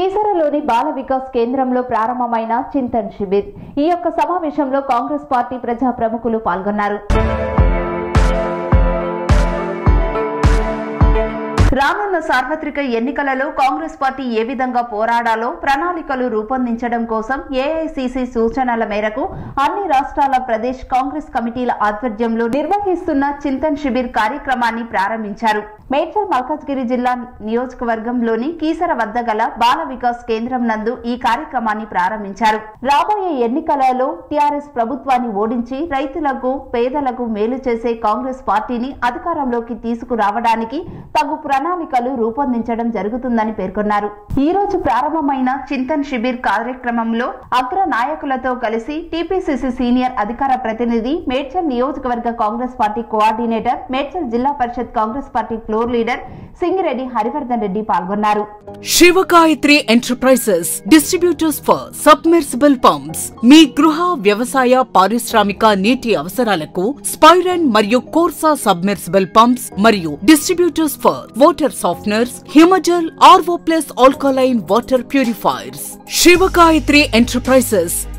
కీసరలోని బాల వికాస్ కేంద్రంలో ప్రారంభమైన చింతన్ శిబిర్ ఈ యొక్క సమావేశంలో కాంగ్రెస్ పార్టీ ప్రజా ప్రముఖులు పాల్గొన్నారు రానున్న సార్వత్రిక ఎన్నికలలో కాంగ్రెస్ పార్టీ ఏ విధంగా పోరాడాలో ప్రణాళికలు రూపొందించడం కోసం ఏఐసిసి సూచనల మేరకు అన్ని రాష్ట్రాల ప్రదేశ్ కాంగ్రెస్ కమిటీల ఆధ్వర్యంలో నిర్వహిస్తున్న చింతన్ శిబిర్ కార్యక్రమాన్ని ప్రారంభించారు మేడ్చల్ మల్కాజ్గిరి జిల్లా నియోజకవర్గంలోని కీసర వద్ద గల బాల వికాస్ కేంద్రం నందు ఈ కార్యక్రమాన్ని ప్రారంభించారు రాబోయే ఎన్నికలలో టీఆర్ఎస్ ప్రభుత్వాన్ని ఓడించి రైతులకు పేదలకు మేలు చేసే కాంగ్రెస్ పార్టీని అధికారంలోకి తీసుకురావడానికి తగు ప్రణాళికలు రూపొందించడం జరుగుతుందని పేర్కొన్నారు ఈ రోజు ప్రారంభమైన చింతన్ శిబిర్ కార్యక్రమంలో అగ్ర నాయకులతో కలిసి టీపీసీసీ సీనియర్ అధికార ప్రతినిధి మేడ్చల్ నియోజకవర్గ కాంగ్రెస్ పార్టీ కోఆర్డినేటర్ మేడ్చల్ జిల్లా పరిషత్ Congress party floor leader Singireddy Harivardhan Reddy పాల్గొన్నారు Shivagayatri enterprises distributors for submersible pumps మీ గృహ వ్యవసాయ పారిశ్రామిక నీటి అవసరాలకు స్పైరన్ మరియు కోర్సా సబ్మెర్సిబుల్ పంప్స్ మరియు distributors for water softeners Himajal RO plus alkaline water purifiers Shivagayatri enterprises